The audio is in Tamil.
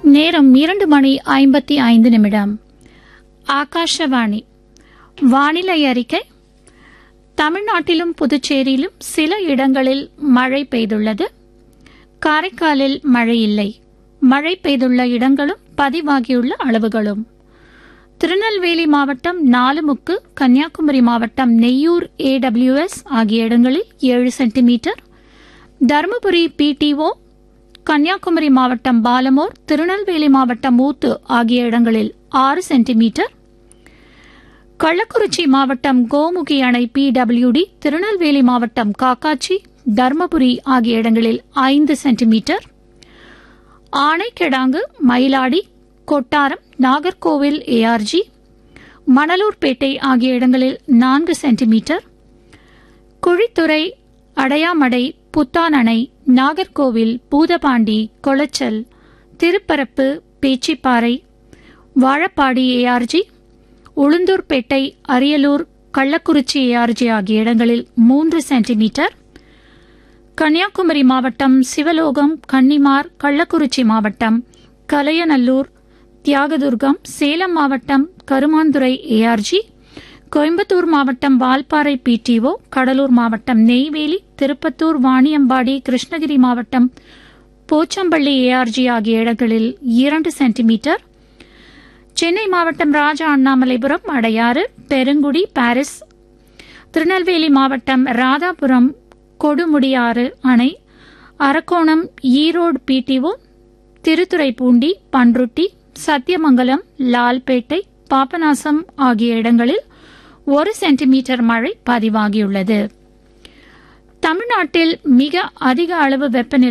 நேரம் இரண்டு மணி ஐம்பத்தி ஐந்து நிமிடம் ஆகாஷவாணி வானிலை அறிக்கை தமிழ்நாட்டிலும் புதுச்சேரியிலும் சில இடங்களில் மழை பெய்துள்ளது காரைக்காலில் மழை இல்லை மழை பெய்துள்ள இடங்களும் பதிவாகியுள்ள அளவுகளும் திருநெல்வேலி மாவட்டம் நாலுமுக்கு கன்னியாகுமரி மாவட்டம் நெய்யூர் ஏடபிள்யூஎஸ் ஆகிய இடங்களில் ஏழு சென்டிமீட்டர் தருமபுரி பிடிஓ கன்னியாகுமரி மாவட்டம் பாலமோர் திருநெல்வேலி மாவட்டம் ஊத்து ஆகிய இடங்களில் ஆறு சென்டிமீட்டர் கள்ளக்குறிச்சி மாவட்டம் கோமுகி அணை பிடபிள்யூடி திருநெல்வேலி மாவட்டம் காக்காச்சி தர்மபுரி ஆகிய இடங்களில் ஐந்து சென்டிமீட்டர் ஆனைக்கெடாங்கு மயிலாடி கொட்டாரம் நாகர்கோவில் ஏஆர்ஜி மணலூர்பேட்டை ஆகிய இடங்களில் நான்கு சென்டிமீட்டர் குழித்துறை அடையாமடை புத்தான் அணை நாகர்கோவில் பூதபாண்டி கொளச்சல் திருப்பரப்பு பேச்சிப்பாறை வாழப்பாடி ஏஆர்ஜி உளுந்தூர்பேட்டை அரியலூர் கள்ளக்குறிச்சி ஏஆர்ஜி ஆகிய இடங்களில் மூன்று சென்டிமீட்டர் கன்னியாகுமரி மாவட்டம் சிவலோகம் கன்னிமார் கள்ளக்குறிச்சி மாவட்டம் கலையநல்லூர் தியாகதுர்கம் சேலம் மாவட்டம் கருமாந்துறை ஏஆர்ஜி கோயம்புத்தூர் மாவட்டம் வால்பாறை பிடிஓ கடலூர் மாவட்டம் நெய்வேலி திருப்பத்தூர் வாணியம்பாடி கிருஷ்ணகிரி மாவட்டம் போச்சம்பள்ளி ஏஆர்ஜி ஆகிய இடங்களில் இரண்டு சென்டிமீட்டர் சென்னை மாவட்டம் ராஜா அண்ணாமலைபுரம் அடையாறு பெருங்குடி பாரிஸ் திருநெல்வேலி மாவட்டம் ராதாபுரம் கொடுமுடியாறு அணை அரக்கோணம் ஈரோடு பிடிஓ திருத்துறைப்பூண்டி பன்ருட்டி சத்தியமங்கலம் லால்பேட்டை பாபநாசம் ஆகிய இடங்களில் ஒரு சென்டிமீட்டர் மழை பதிவாகியுள்ளது தமிழ்நாட்டில் மிக அதிக அளவு வெப்பநிலை